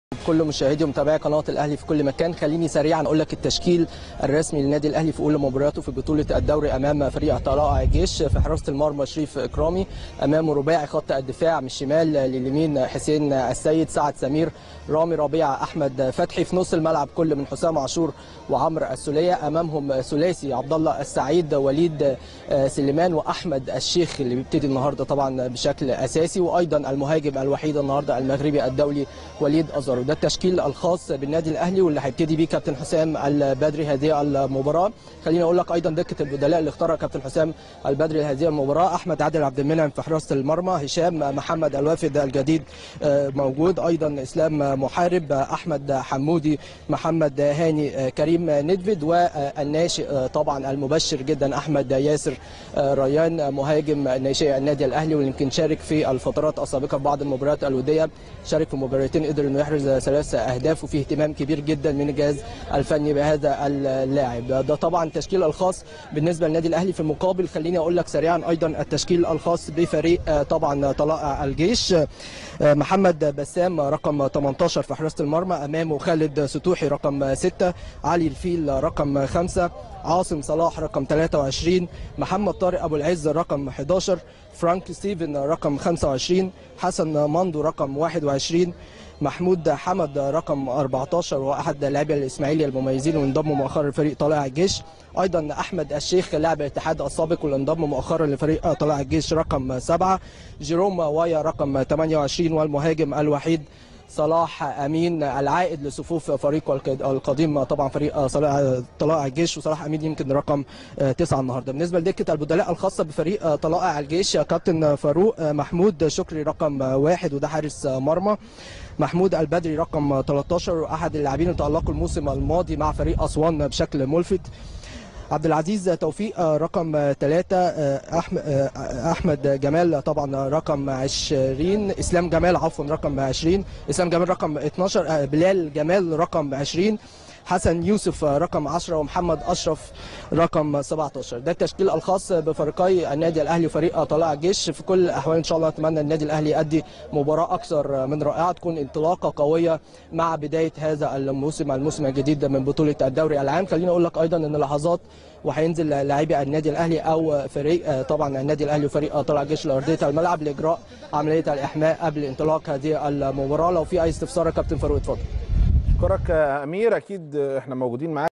كل مشاهدي ومتابعي قناه الاهلي في كل مكان خليني سريعا اقول لك التشكيل الرسمي للنادي الاهلي في اولى مبارياته في بطوله الدوري امام فريق طلائع الجيش في حراسه المرمى شريف اكرامي امامه رباعي خط الدفاع من الشمال لليمين حسين السيد سعد سمير رامي ربيعه احمد فتحي في نص الملعب كل من حسام عاشور وعمرو السوليه امامهم ثلاثي عبد الله السعيد وليد سليمان واحمد الشيخ اللي بيبتدي النهارده طبعا بشكل اساسي وايضا المهاجم الوحيد النهارده المغربي الدولي وليد ازارو ده التشكيل الخاص بالنادي الاهلي واللي هيبتدي بيه كابتن حسام البدري هذه المباراه خليني اقول لك ايضا دكه البدلاء اللي اختارها كابتن حسام البدري هذه المباراه احمد عادل عبد المنعم في حراسه المرمى هشام محمد الوافد الجديد موجود ايضا اسلام محارب احمد حمودي محمد هاني كريم ندفد والناشئ طبعا المبشر جدا احمد ياسر ريان مهاجم ناشئ النادي الاهلي واللي يمكن شارك في الفترات السابقه في بعض المباريات الوديه شارك في مباراتين قدر انه يحرز ثلاث اهداف وفيه اهتمام كبير جدا من الجهاز الفني بهذا اللاعب ده طبعا التشكيل الخاص بالنسبه للنادي الاهلي في المقابل خليني اقول لك سريعا ايضا التشكيل الخاص بفريق طبعا طلائع الجيش محمد بسام رقم 18 في حراسه المرمى امامه خالد ستوحي رقم 6 علي الفيل رقم 5 عاصم صلاح رقم 23 محمد طارق ابو العز رقم 11 فرانك ستيفن رقم 25 حسن ماندو رقم 21 محمود حمد رقم 14 واحد لاعبي الاسماعيلي المميزين وانضم مؤخرا لفريق طلائع الجيش ايضا احمد الشيخ لاعب الاتحاد السابق واللي انضم مؤخرا لفريق طلائع الجيش رقم 7 جيروم وايا رقم 28 والمهاجم الوحيد صلاح امين العائد لصفوف فريقه القديم طبعا فريق طلائع الجيش وصلاح امين يمكن رقم تسعه النهارده بالنسبه لدكه البدلاء الخاصه بفريق طلائع الجيش كابتن فاروق محمود شكري رقم واحد وده حارس مرمى محمود البدري رقم 13 واحد اللاعبين اللي تالقوا الموسم الماضي مع فريق اسوان بشكل ملفت عبد العزيز توفيق رقم ثلاثة أحمد جمال طبعا رقم 20 إسلام جمال عفوا رقم 20 إسلام جمال رقم 12 بلال جمال رقم 20 حسن يوسف رقم 10 ومحمد اشرف رقم 17 ده التشكيل الخاص بفريقي النادي الاهلي وفريق طلائع الجيش في كل الاحوال ان شاء الله اتمنى النادي الاهلي يؤدي مباراه اكثر من رائعه تكون انطلاقه قويه مع بدايه هذا الموسم الموسم الجديد من بطوله الدوري العام خليني اقول لك ايضا ان لحظات وهينزل لاعبي النادي الاهلي او فريق طبعا النادي الاهلي وفريق طلائع الجيش لارضيه الملعب لاجراء عمليه الاحماء قبل انطلاق هذه المباراه لو في اي استفسار يا كابتن فاروق اتفضل اشكرك امير اكيد احنا موجودين معاك